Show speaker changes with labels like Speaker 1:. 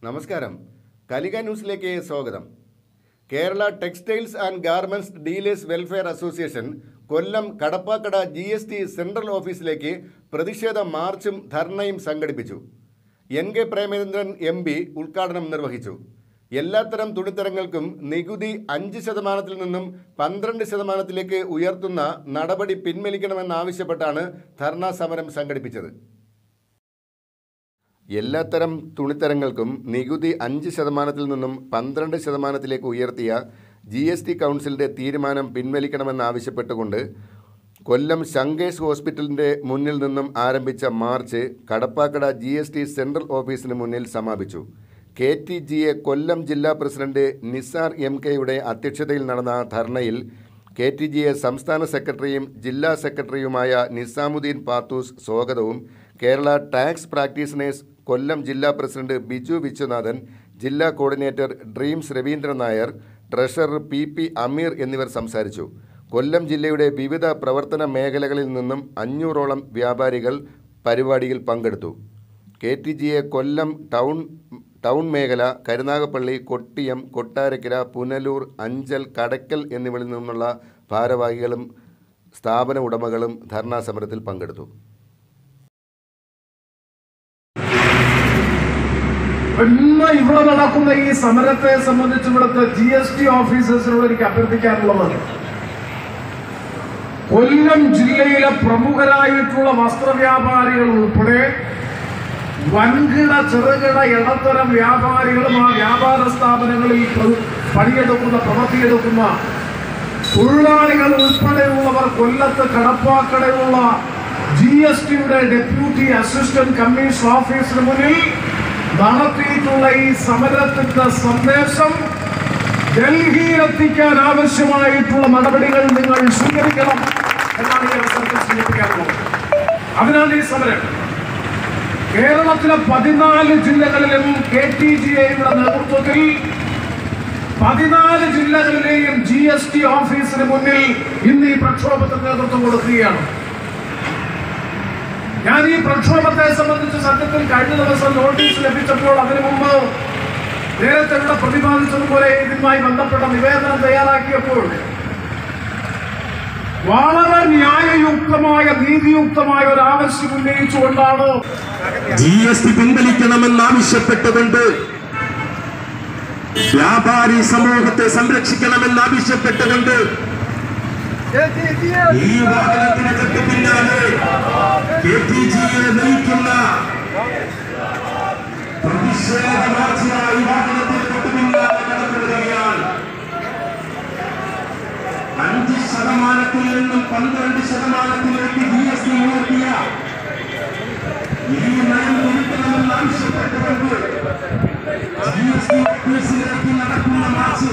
Speaker 1: നമസ്കാരം കലിക ന്യൂസിലേക്ക് സ്വാഗതം Kerala textiles and garments dealers welfare association Kollam Kadappakada G S T central ഓഫീസിലേക്ക് പ്രതിഷേധ മാർച്ചും ധർണയും സംഘടിപ്പിച്ചു N K Premachandran M P ഉദ്ഘാടനം നിർവഹിച്ചു എല്ലാത്തരം തുണിത്തരങ്ങൾക്കും നികുതി അഞ്ച് ശതമാനത്തിൽ നിന്നും പന്ത്രണ്ട് ശതമാനത്തിലേക്ക് ഉയർത്തുന്ന നടപടി പിൻവലിക്കണമെന്നാവശ്യപ്പെട്ടാണ് ധർണാ സമരം സംഘടിപ്പിച്ചത് എല്ലാത്തരം തുണിത്തരങ്ങൾക്കും നികുതി അഞ്ച് ശതമാനത്തിൽ നിന്നും പന്ത്രണ്ട് ശതമാനത്തിലേക്ക് ഉയർത്തിയ ജി എസ് ടി കൗൺസിലിൻ്റെ തീരുമാനം പിൻവലിക്കണമെന്നാവശ്യപ്പെട്ടുകൊണ്ട് കൊല്ലം ശങ്കേഷ് ഹോസ്പിറ്റലിൻ്റെ മുന്നിൽ നിന്നും ആരംഭിച്ച march Kadappakada G S T central ഓഫീസിന് മുന്നിൽ സമാപിച്ചു K T G A Kollam ജില്ലാ പ്രസിഡന്റ് നിസാർ എം കെയുടെ അധ്യക്ഷതയിൽ നടന്ന ധർണയിൽ കെ ടി ജി എ സംസ്ഥാന സെക്രട്ടറിയും ജില്ലാ സെക്രട്ടറിയുമായ നിസാമുദ്ദീൻ പാത്തൂസ് സ്വാഗതവും കേരള ടാക്സ് പ്രാക്ടീഷണേഴ്സ് കൊല്ലം ജില്ലാ പ്രസിഡന്റ് ബിജു വിശ്വനാഥൻ ജില്ലാ coordinator dreams Raveendran Nair treasurer P P Ameer എന്നിവർ സംസാരിച്ചു കൊല്ലം ജില്ലയുടെ വിവിധ പ്രവർത്തന മേഖലകളിൽ നിന്നും അഞ്ഞൂറോളം വ്യാപാരികൾ പരിപാടിയിൽ പങ്കെടുത്തു K T G A Kollam town town മേഖല കരുനാഗപ്പള്ളി കൊട്ടിയം കൊട്ടാരക്കര പുനലൂർ അഞ്ചൽ കടക്കൽ എന്നിവിടങ്ങളിൽ നിന്നുള്ള ഭാരവാഹികളും സ്ഥാപന ഉടമകളും ധർണാ സമരത്തിൽ പങ്കെടുത്തു
Speaker 2: ഇന്ന് ഇവിടെ നടക്കുന്ന ഈ സമരത്തെ സംബന്ധിച്ച് ഇവിടുത്തെ ജി എസ് ടി ഓഫീസേഴ്സിനോട് എനിക്ക് അഭ്യർത്ഥിക്കാനുള്ളത് കൊല്ലം ജില്ലയിലെ പ്രമുഖരായിട്ടുള്ള വസ്ത്രവ്യാപാരികൾ ഉൾപ്പെടെ വൻകിട ചെറുകിട ഇടത്തരം വ്യാപാരികളും ആ വ്യാപാര സ്ഥാപനങ്ങളിൽ പ്ര- പണിയെടുക്കുന്ന പ്രവർത്തിയെടുക്കുന്ന തൊഴിലാളികൾ ഉൾപ്പെടെയുള്ളവർ കൊല്ലത്ത് കടപ്പാക്കടയുള്ള ജി എസ് ടിയുടെ ഡെപ്യൂട്ടി അസിസ്റ്റന്റ് കമ്മീഷൻ ഓഫീസിന് മുന്നിൽ നടത്തിയിട്ടുള്ള ഈ സമരത്തിന്റെ സന്ദേശം ഡൽഹിയിലെത്തിക്കാൻ ആവശ്യമായിട്ടുള്ള നടപടികൾ നിങ്ങൾ സ്വീകരിക്കണം എന്നാണ് ഈ അവസരത്തിൽ സൂചിപ്പിക്കാനുള്ളത് അതിനാണ് ഈ സമരം കേരളത്തിലെ പതിനാല് ജില്ലകളിലും കെ ടി ജി എയുടെ നേതൃത്വത്തിൽ പതിനാല് ജില്ലകളിലെയും ജി എസ് ടി ഓഫീസിന് മുന്നിൽ ഇന്ന് ഈ പ്രക്ഷോഭത്തിന് നേതൃത്വം കൊടുക്കുകയാണ് ഞാൻ ഈ പ്രക്ഷോഭത്തെ സംബന്ധിച്ച് സത്യത്തിൽ കഴിഞ്ഞ ദിവസം നോട്ടീസ് ലഭിച്ചപ്പോൾ അതിനു മുമ്പ് നേരത്തെ ഇവിടെ പ്രതിപാദിച്ചതുപോലെ ഇതുമായി ബന്ധപ്പെട്ട നിവേദനം തയ്യാറാക്കിയപ്പോൾ വളരെ ന്യായയുക്തമായ നീതിയുക്തമായ ഒരു ആവശ്യം ഉന്നയിച്ചുകൊണ്ടാണ്
Speaker 3: ജി എസ് ടി പിൻവലിക്കണമെന്നാവശ്യപ്പെട്ടുകൊണ്ട് വ്യാപാരി സമൂഹത്തെ സംരക്ഷിക്കണമെന്ന് ആവശ്യപ്പെട്ടുകൊണ്ട് ഈ വാഹനത്തിന് തൊട്ട് പിന്നാലെ കെ ടി ജിയെ നയിക്കുന്ന പ്രതിഷേധ മാർച്ചിനായി വാഹനത്തിന് തൊട്ട് പിന്നാലെ കടന്നു വരികയാണ് അഞ്ച് ശതമാനത്തിൽ നിന്നും പന്ത്രണ്ട് ശതമാനത്തിലേക്ക് ജി എസ് ടി ഉയർത്തിയ ഈ നയം നിർത്തണമെന്ന് ആവശ്യപ്പെട്ടുകൊണ്ട് ജി എസ് ടി ഓഫീസിലേക്ക് നടക്കുന്ന മാർച്ച്